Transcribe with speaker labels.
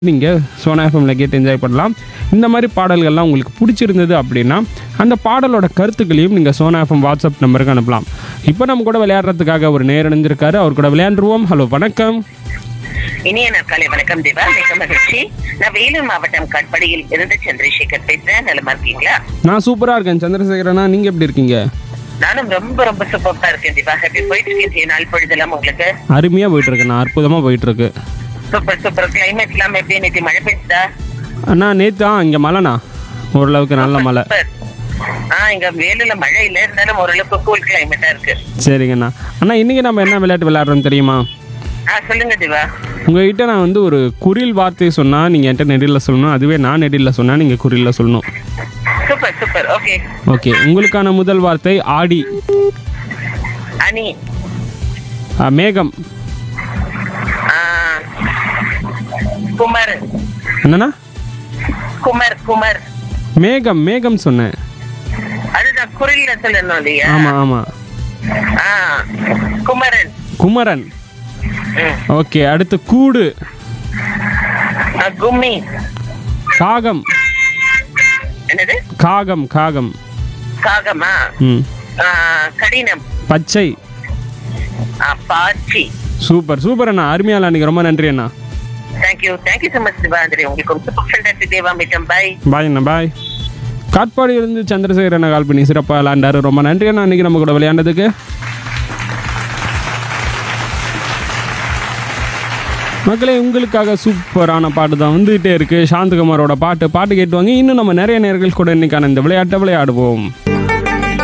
Speaker 1: நீங்கள் சோனா எஃப்எம்ல கேட்டு என்ஜாய் பண்ணலாம் இந்த மாதிரி பாடல்கள்லாம் உங்களுக்கு பிடிச்சிருந்தது அப்படின்னா அந்த பாடலோட கருத்துக்களையும் நீங்கள் சோனா எஃப்எம் வாட்ஸ்அப் நம்பருக்கு அனுப்பலாம் இப்போ நம்ம கூட விளையாடுறதுக்காக ஒரு நேர் இணைஞ்சிருக்காரு அவர் கூட விளையாண்டுருவோம் ஹலோ வணக்கம்
Speaker 2: இனிய நாட்காலை வணக்கம் தேவா மிக மகிழ்ச்சி நான் வேலூர் மாவட்டம் காட்பாடியில் இருந்து சந்திரசேகர் பேசுறேன் நலமா இருக்கீங்களா
Speaker 1: நான் சூப்பராக இருக்கேன் சந்திரசேகரனா நீங்கள் எப்படி இருக்கீங்க
Speaker 2: நானும் ரொம்ப ரொம்ப சூப்பரா இருக்கேன் தேவா ஹாப்பி போயிட்டு இருக்கேன் நாள் பொழுதெல்லாம் உங்களுக்கு
Speaker 1: அருமையாக போயிட்டுருக்கு நான் அற்புதமாக போயிட்டுருக்கு
Speaker 2: சூப்பர் சூப்பர் கிளைமேட் எல்லாம் எப்படி நேற்று மழை பெய்யுதா
Speaker 1: அண்ணா நேற்று தான் இங்கே மழைண்ணா ஓரளவுக்கு நல்ல மழை
Speaker 2: சூப்பர் ஆ இங்க வேலூர்ல மழை இல்ல இருந்தாலும் ஓரளவுக்கு கூல் கிளைமேட்டா இருக்கு
Speaker 1: சரிங்கண்ணா அண்ணா இன்றைக்கி நம்ம என்ன விளையாட்டு விளையாடுறோம் தெரியுமா
Speaker 2: ஆ சொல்லுங்க தேவா
Speaker 1: உங்ககிட்ட நான் வந்து ஒரு குறில் வார்த்தை சொன்னால் நீங்கள் என்கிட்ட நெடியில் சொல்லணும் அதுவே நான் நெடியில் சொன்னால் நீங்கள் குறியில் சொல்லணும்
Speaker 2: சூப்பர் சூப்பர் ஓகே
Speaker 1: ஓகே உங்களுக்கான முதல் வார்த்தை ஆடி
Speaker 2: அனி
Speaker 1: ஆ, மேகம்
Speaker 2: ஆ, குமர்
Speaker 1: என்னண்ணா
Speaker 2: குமர் குமர்
Speaker 1: மேகம் மேகம் சொன்னேன்
Speaker 2: அதுதான் குரில்ல சொல்லணும் இல்லையா
Speaker 1: ஆமாம் ஆமாம்
Speaker 2: ஆ குமரன்
Speaker 1: குமரன்
Speaker 2: ம்.
Speaker 1: ஓகே அடுத்து கூடு
Speaker 2: ஆ, கும்மி
Speaker 1: காகம்
Speaker 2: என்னது
Speaker 1: காகம் காகம்
Speaker 2: காகமா
Speaker 1: ம்
Speaker 2: ஆ, கடினம்
Speaker 1: பச்சை
Speaker 2: ஆ, பாச்சி
Speaker 1: சூப்பர் சூப்பர் அண்ணா அருமையால் அன்றைக்கி ரொம்ப நன்றி அண்ணா
Speaker 2: தேங்க்யூ தேங்க்யூ ஸோ மச் திவாந்திரி உங்களுக்கு சூப்பர் ஃபேண்டாஸ்டிக் தேவா மிட்டம் பை
Speaker 1: பாய் அண்ணா பாய் காட்பாடியிலிருந்து சந்திரசேகர் அண்ணா கால் பண்ணி சிறப்பாக விளையாண்டாரு ரொம்ப நன்றி அண்ணா அன்றைக்கி நம்ம கூட விளையாண்டதுக்கு மக்களே உங்களுக்காக சூப்பரான பாட்டு தான் வந்துகிட்டே இருக்கு சாந்தகுமாரோட பாட்டு பாட்டு கேட்டுவாங்க இன்னும் நம்ம நிறைய நேர்கள் கூட இன்னைக்கான இந்த விளையாட்டை விளையாடுவோம்